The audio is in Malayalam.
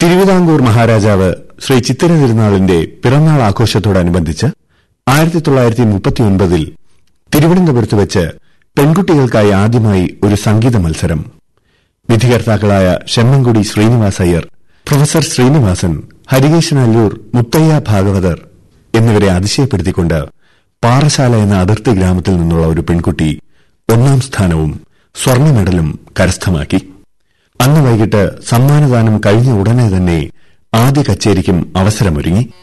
തിരുവിതാംകൂർ മഹാരാജാവ് ശ്രീ ചിത്തിര തിരുനാളിന്റെ പിറന്നാൾ ആഘോഷത്തോടനുബന്ധിച്ച് ആയിരത്തി തൊള്ളായിരത്തി മുപ്പത്തിയൊൻപതിൽ തിരുവനന്തപുരത്ത് വെച്ച് പെൺകുട്ടികൾക്കായി ആദ്യമായി ഒരു സംഗീത മത്സരം വിധികർത്താക്കളായ ഷെമ്മൻകുടി ശ്രീനിവാസ് അയ്യർ പ്രൊഫസർ ശ്രീനിവാസൻ ഹരികേശൻ അല്ലൂർ മുത്തയ്യ ഭാഗവതർ എന്നിവരെ അതിശയപ്പെടുത്തിക്കൊണ്ട് പാറശാല എന്ന അതിർത്തി ഗ്രാമത്തിൽ നിന്നുള്ള ഒരു പെൺകുട്ടി ഒന്നാം സ്ഥാനവും സ്വർണ്ണ മെഡലും കരസ്ഥമാക്കി അന്ന് വൈകിട്ട് സമ്മാനദാനം കഴിഞ്ഞ ഉടനെ തന്നെ ആദ്യ കച്ചേരിക്കും അവസരമൊരുങ്ങി